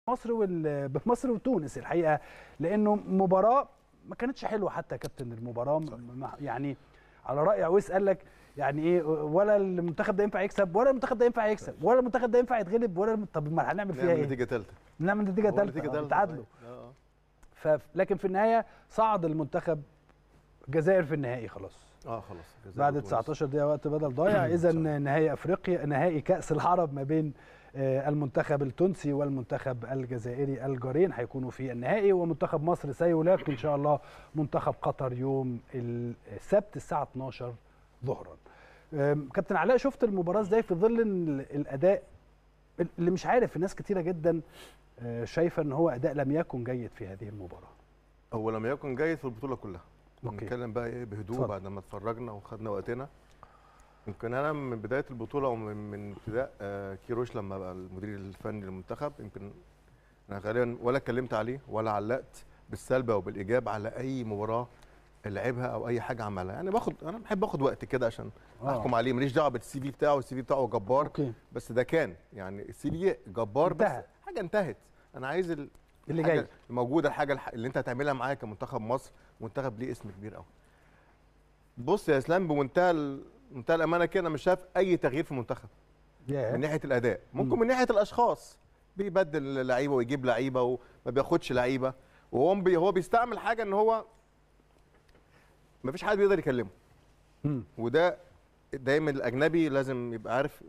مصر وال... مصر وتونس الحقيقه لانه مباراه ما كانتش حلوه حتى يا كابتن المباراه م- يعني على راي عويس قال لك يعني ايه ولا المنتخب ده ينفع يكسب ولا المنتخب ده ينفع يكسب ولا المنتخب ده ينفع يتغلب ولا الم- طب ما هنعمل فيها نعمل ايه؟ نتيجه ثالثه نعمل نتيجه ثالثه تعادلوا اه ف... لكن في النهايه صعد المنتخب الجزائر في النهائي خلاص اه خلاص الجزائر بعد وتونس. 19 دقيقه وقت بدل ضايع اذا نهائي افريقيا نهائي كاس العرب ما بين آه، المنتخب التونسي والمنتخب الجزائري الجارين هيكونوا في النهائي ومنتخب مصر سيلاقي ان شاء الله منتخب قطر يوم السبت الساعه 12 ظهرا آم، كابتن علاء شفت المباراه ازاي في ظل إن الاداء اللي مش عارف ناس كتيره جدا آه، شايفه ان هو اداء لم يكن جيد في هذه المباراه هو لم يكن جيد في البطوله كلها أوكي. نتكلم بقى ايه بهدوء اتفضل. بعد ما اتفرجنا وخدنا وقتنا يمكن انا من بدايه البطوله ومن من ابتداء آه، كيروش لما بقى المدير الفني للمنتخب يمكن انا غالبا ولا اتكلمت عليه ولا علقت بالسلب او بالايجاب على اي مباراه لعبها او اي حاجه عملها يعني باخد انا بحب اخد وقت كده عشان آه. احكم عليه ماليش دعوه بالسي في بتاعه السي في بتاعه جبار اوكي بس ده كان يعني السي في جبار انتهى. بس حاجه انتهت انا عايز ال- اللي الحاجة جاي الموجوده الحاجه الح- اللي انت هتعملها معايا كمنتخب مصر منتخب ليه اسم كبير قوي بص يا اسلام بمنتهى ال- منتهى الامانه كده انا مش شايف اي تغيير في المنتخب من ياه ناحيه الاداء ممكن مم. من ناحيه الاشخاص بيبدل لعيبه ويجيب لعيبه وما بياخدش لعيبه وهو بي هو بيستعمل حاجه ان هو ما فيش حد بيقدر يكلمه مم. وده دايما الاجنبي لازم يبقى عارف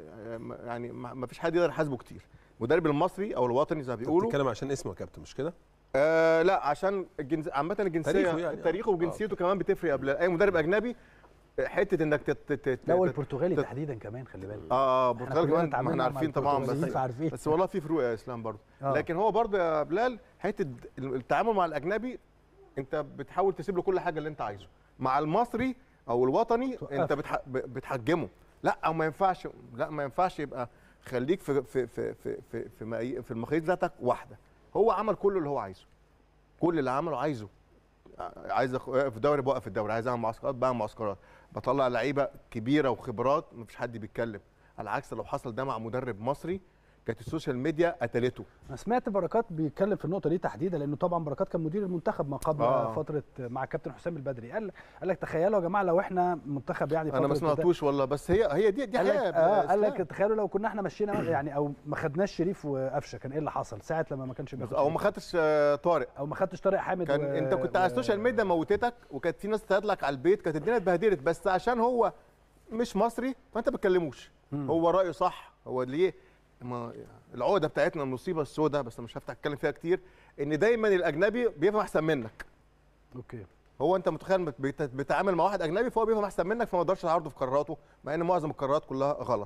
يعني ما فيش حد يقدر يحاسبه كتير المدرب المصري او الوطني زي ما انت بيقولوا بتتكلم عشان اسمه يا كابتن مش كده؟ آه لا عشان الجنس عامه الجنسيه تاريخه يعني. تاريخه وجنسيته كمان بتفرق قبل اي مدرب اجنبي حته انك تت تت لا هو تت- البرتغالي تت- تحديدا كمان خلي بالك اه احنا برتغال كلنا كمان ما اتعاملنا احنا مع عارفين طبعا البرتغاليين بس فعارفين. بس والله في فروق يا اسلام برضه آه. لكن هو برضه يا بلال حته التعامل مع الاجنبي انت بتحاول تسيب له كل حاجه اللي انت عايزه مع المصري او الوطني توقفه. انت بتح... ب- بتحجمه لا او ما ينفعش لا ما ينفعش يبقى خليك في في في في في في, مقاي- في المقاييس ذاتك واحده هو عمل كل اللي هو عايزه كل اللي عمله عايزه عايز أخ- في دوري بوقف الدوري عايز اعمل معسكرات بعمل معسكرات بطلع لعيبه كبيره وخبرات مفيش حد بيتكلم على العكس لو حصل ده مع مدرب مصري كانت السوشيال ميديا قتلته انا سمعت بركات بيتكلم في النقطه دي تحديدا لانه طبعا بركات كان مدير المنتخب ما قبل آه. آه. فتره مع كابتن حسام البدري قال قال لك تخيلوا يا جماعه لو احنا منتخب يعني انا ما فترة سمعتوش والله بس هي هي دي دي قال لك حقيقه اه قال إسلام. لك تخيلوا لو كنا احنا مشينا يعني او ما خدناش شريف وقفشه كان ايه اللي حصل ساعه لما ما كانش بياخد او ما شريف. خدتش آه، طارق او ما خدتش طارق حامد كان و... انت كنت على السوشيال ميديا موتتك وكانت في ناس تطلع لك على البيت كانت الدنيا اتبهدلت بس عشان هو مش مصري فانت ما بتكلموش مم. هو رايه صح هو ليه ما العقده بتاعتنا المصيبه السوداء بس مش هفتح اتكلم فيها كتير ان دايما الاجنبي بيفهم احسن منك اوكي هو انت متخيل بت- بت- بتتعامل مع واحد اجنبي فهو بيفهم احسن منك فما تقدرش تعرضه في قراراته مع ان معظم القرارات كلها غلط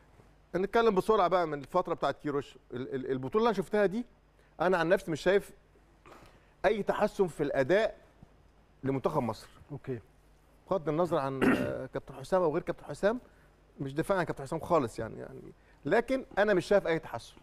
نتكلم بسرعه بقى من الفتره بتاعت كيروش ال- ال- البطوله اللي انا شفتها دي انا عن نفسي مش شايف اي تحسن في الاداء لمنتخب مصر اوكي بغض النظر عن آه، كابتن حسام او غير كابتن حسام مش دفاع عن كابتن حسام خالص يعني يعني لكن انا مش شايف اي تحسن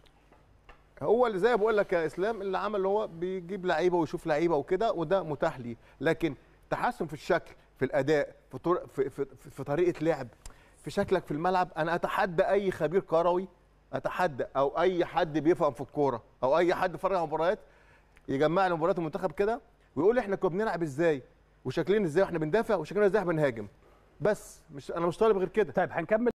هو اللي زي ما بقول لك يا اسلام اللي عمل هو بيجيب لعيبه ويشوف لعيبه وكده وده متاح ليه لكن تحسن في الشكل في الاداء في طرق في, في, في, في طريقه لعب في شكلك في الملعب انا اتحدى اي خبير كروي اتحدى او اي حد بيفهم في الكوره او اي حد بيتفرج على مباريات يجمع لي مباريات المنتخب كده ويقول لي احنا كنا بنلعب ازاي وشكلنا ازاي واحنا بندافع وشكلنا ازاي واحنا بنهاجم بس مش انا مش طالب غير كده طيب هنكمل